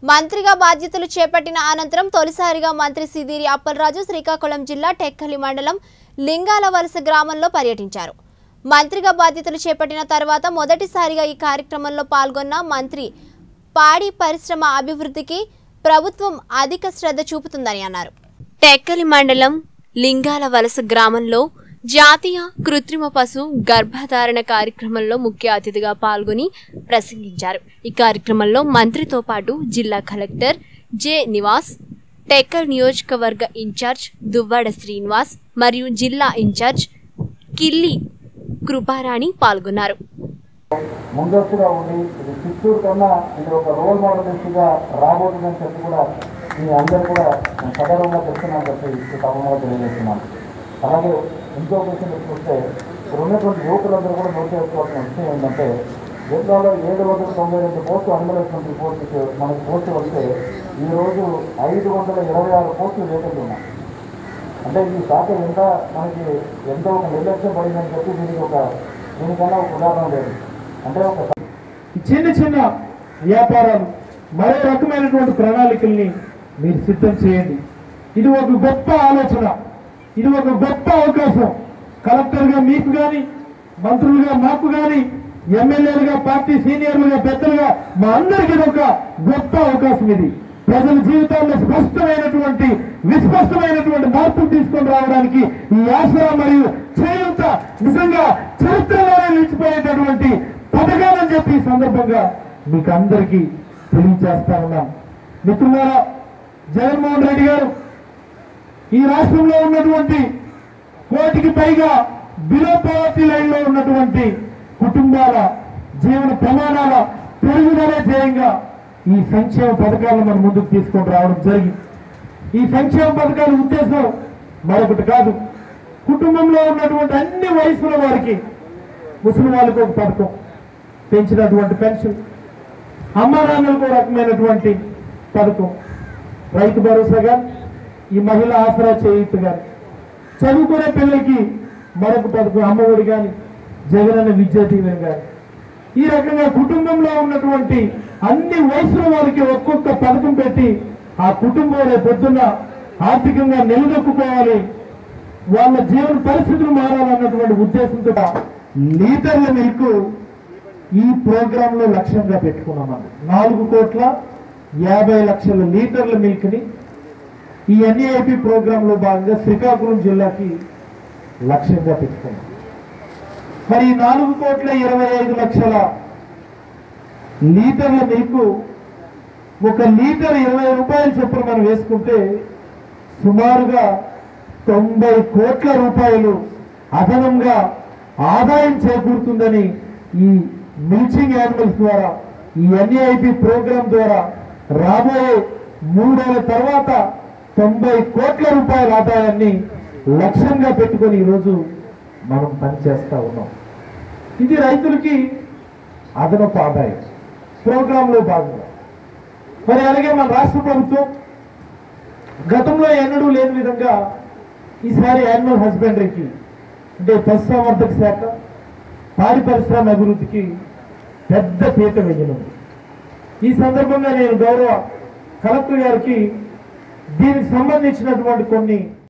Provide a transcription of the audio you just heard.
మంత్రిగా బాధ్యతలు చేపట్టిన అనంతరం తొలిసారిగా మంత్రి సిదిరి అప్పలరాజు శ్రీకాకుళం జిల్లా టెక్కలి మండలం లింగాల వలస గ్రామంలో పర్యటించారు మంత్రిగా బాధ్యతలు చేపట్టిన తర్వాత మొదటిసారిగా ఈ కార్యక్రమంలో పాల్గొన్న మంత్రి పాడి పరిశ్రమ అభివృద్ధికి ప్రభుత్వం అధిక శ్రద్ధ చూపుతుందని అన్నారు టెక్కలి మండలం లింగాల వలస గ్రామంలో జాతీయ కృత్రిమ పశు గర్భధారణ కార్యక్రమంలో ముఖ్య అతిథిగా పాల్గొని ప్రసంగించారు ఈ కార్యక్రమంలో మంత్రితో పాటు జిల్లా కలెక్టర్ జె నివాస్ టెక్కల్ నియోజకవర్గ ఇన్ఛార్జ్ దువ్వాడ శ్రీనివాస్ మరియు జిల్లా ఇన్ఛార్జ్ కిల్లి కృపారాణి పాల్గొన్నారు ముందస్తుగా ఉండి ఇది చిత్తూరు కన్నా ఇది ఒక రోల్ మోడల్ డిస్ట్రిక్ట్గా రాబోతుందని చెప్పి కూడా మీ అందరూ కూడా నేను సగర్వంగా చెప్తున్నాను చెప్పి ఈ తప్పకుండా తెలియజేస్తున్నాను అలాగే ఇంకో విషయం చూస్తే ఇక్కడ ఉన్నటువంటి యువకులందరూ కూడా నోట్ చేసుకోవాల్సిన విషయం ఏంటంటే జిల్లాలో ఏడు వందల తొంభై రెండు పోస్టులు అందులోటువంటి పోస్టులు మనకు పోస్టు వస్తే ఈరోజు ఐదు వందల ఇరవై ఆరు పోస్టులు వేకెంట్ ఉన్నాయి అంటే ఈ శాఖ ఎంత మనకి ఎంతో ఒక నిర్లక్ష్యం పడిందని చెప్పి దీనికి ఒక దీనికన్నా ఒక ఉదాహరణ లేదు అంటే ఒక ఈ చిన్న చిన్న వ్యాపారాలు మరో రకమైనటువంటి ప్రణాళికల్ని మీరు సిద్ధం చేయండి ఇది ఒక గొప్ప ఆలోచన ఇది ఒక గొప్ప అవకాశం కలెక్టర్గా మీకు కానీ మంత్రులుగా మాకు కానీ ఎమ్మెల్యేలుగా పార్టీ సీనియర్లుగా పెద్దలుగా మా అందరికీ ఇది ఒక గొప్ప అవకాశం ఇది ప్రజల జీవితాల్లో స్పష్టమైనటువంటి విస్పష్టమైనటువంటి మార్పులు తీసుకొని రావడానికి ఈ ఆసరా మరియు చేయూత నిజంగా చరిత్రలోనే నిలిచిపోయేటటువంటి పథకాలని చెప్పి ఈ సందర్భంగా మీకు అందరికీ తెలియజేస్తా ఉన్నాం మిత్రులారా జగన్మోహన్ రెడ్డి గారు ఈ రాష్ట్రంలో ఉన్నటువంటి కోటికి పైగా బిలో పవర్టీ లైన్ లో ఉన్నటువంటి కుటుంబాల జీవన ప్రమాణాల పెరుగుదలే ధ్యేయంగా ఈ సంక్షేమ పథకాలను మన ముందుకు తీసుకొని రావడం జరిగింది ఈ సంక్షేమ పథకాల ఉద్దేశం మరొకటి కాదు కుటుంబంలో ఉన్నటువంటి అన్ని వయసుల వారికి ముసలి వాళ్ళకు ఒక పథకం పెంచినటువంటి పెన్షన్ అమ్మా నాన్నలకు ఒక రకమైనటువంటి పథకం రైతు భరోసా కానీ ఈ మహిళా ఆసరా చేయూత కానీ చదువుకునే పిల్లలకి మరొక పథకం అమ్మఒడి కానీ జగనన్న విద్యా దీవెన కానీ ఈ రకంగా కుటుంబంలో ఉన్నటువంటి అన్ని వయసుల వారికి ఒక్కొక్క పథకం పెట్టి ఆ కుటుంబం రేపు పొద్దున్న ఆర్థికంగా నిలదొక్కుకోవాలి వాళ్ళ జీవన పరిస్థితులు మారాలన్నటువంటి ఉద్దేశంతో లీటర్ల మిల్క్ ఈ ప్రోగ్రామ్ లో లక్ష్యంగా పెట్టుకున్నామని నాలుగు కోట్ల యాభై లక్షల లీటర్ల మిల్క్ ని ఈ ఎన్ఏఐపి ప్రోగ్రామ్ లో భాగంగా శ్రీకాకుళం జిల్లాకి లక్ష్యంగా పెట్టుకున్నాం మరి ఈ నాలుగు కోట్ల ఇరవై ఐదు లక్షల లీటర్ల మిల్క్ ఒక లీటర్ ఇరవై రూపాయల చొప్పున మనం వేసుకుంటే సుమారుగా తొంభై కోట్ల రూపాయలు అదనంగా ఆదాయం చేకూరుతుందని ఈ మిల్చింగ్ యానిమల్స్ ద్వారా ఈ ఎన్ఏఐపి ప్రోగ్రాం ద్వారా రాబోయే మూడేళ్ల తర్వాత తొంభై కోట్ల రూపాయల ఆదాయాన్ని లక్ష్యంగా పెట్టుకొని ఈరోజు మనం పనిచేస్తా ఉన్నాం ఇది రైతులకి అదనపు ఆదాయం ప్రోగ్రాంలో భాగంగా మరి అలాగే మన రాష్ట్ర ప్రభుత్వం గతంలో ఎన్నడూ లేని విధంగా ఈసారి యానిమల్ హస్బెండరీకి అంటే పశుసంవర్ధక శాఖ పాడి పరిశ్రమ అభివృద్ధికి పెద్ద పీట వేయనుంది ఈ సందర్భంగా నేను గౌరవ కలెక్టర్ గారికి దీనికి సంబంధించినటువంటి కొన్ని